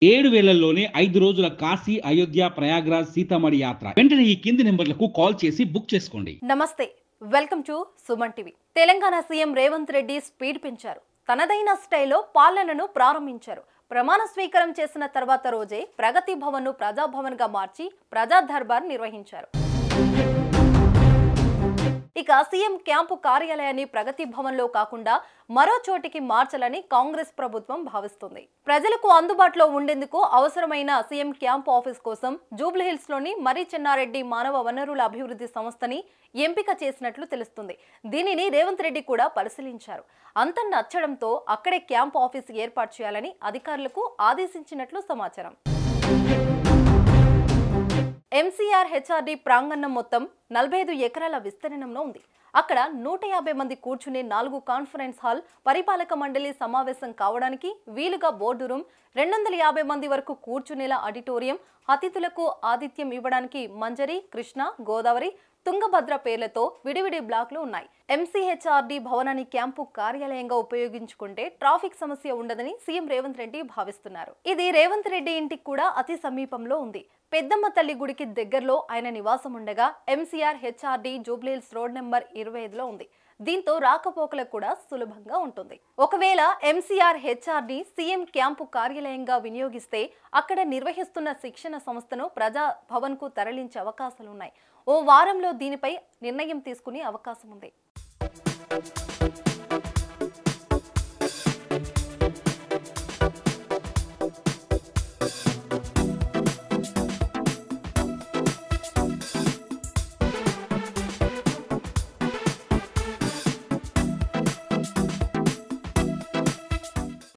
ఏడు వేలల్లోనే ఐదు రోజుల కాశీ అయోధ్య ప్రయాగ్రాజ్ సీతామణి యాత్ర వెంటనే ఈ కింది నెంబర్లకు కాల్ చేసి బుక్ చేసుకోండి నమస్తే welcome to Suman TV Telangana CM Revanth Reddy speed పెంచారు తనదైన స్టైల్లో పాలనను ప్రారంభించారు ప్రమాణ స్వీకారం చేసిన తర్వాత రోజే ప్రగతి భవన్ ను ప్రజాభవన్ గా మార్చి ప్రజా దర్బార్ నిర్వహించారు ఇక సీఎం క్యాంపు కార్యాలయాన్ని ప్రగతి భవన్ లో కాకుండా మరో చోటికి మార్చాలని కాంగ్రెస్ ప్రభుత్వం భావిస్తుంది ప్రజలకు అందుబాటులో ఉండేందుకు అవసరమైన సీఎం క్యాంపు ఆఫీస్ కోసం జూబ్లీహిల్స్ లోని మర్రి చెన్నారెడ్డి మానవ వనరుల అభివృద్ధి సంస్థని ఎంపిక చేసినట్లు తెలుస్తుంది దీనిని రేవంత్ రెడ్డి కూడా పరిశీలించారు అంత నచ్చడంతో అక్కడే క్యాంపు ఆఫీస్ ఏర్పాటు చేయాలని అధికారులకు ఆదేశించినట్లు సమాచారం ఎంసీఆర్ హెచ్ఆర్డి ప్రాంగణం మొత్తం నలభై ఐదు ఎకరాల విస్తీర్ణంలో ఉంది అక్కడ నూట యాభై మంది కూర్చునే నాలుగు కాన్ఫరెన్స్ హాల్ పరిపాలక మండలి సమావేశం కావడానికి వీలుగా బోర్డు రూమ్ రెండు వందల యాభై మంది వరకు కూర్చునేలా ఆడిటోరియం అతిథులకు ఆతిథ్యం ఇవ్వడానికి మంజరి కృష్ణ గోదావరి తుంగభద్ర పేర్లతో విడివిడి బ్లాక్లు ఉన్నాయి ఎంసీహెచ్ఆర్డి భవనాన్ని క్యాంపు కార్యాలయంగా ఉపయోగించుకుంటే ట్రాఫిక్ సమస్య ఉండదని సీఎం రేవంత్ రెడ్డి భావిస్తున్నారు ఇది రేవంత్ రెడ్డి ఇంటికి కూడా అతి సమీపంలో ఉంది పెద్దమ్మ తల్లి గుడికి దగ్గరలో ఆయన నివాసం ఉండగా MCR HRD Jubilee Hills road number ఇరవై ఐదులో ఉంది దీంతో రాకపోకలకు కూడా సులభంగా ఉంటుంది ఒకవేళ ఎంసీఆర్ హెచ్ఆర్డి సీఎం క్యాంపు కార్యాలయంగా వినియోగిస్తే అక్కడ నిర్వహిస్తున్న శిక్షణ సంస్థను ప్రజా భవన్ కు తరలించే అవకాశాలున్నాయి ఓ వారంలో దీనిపై నిర్ణయం తీసుకునే అవకాశం ఉంది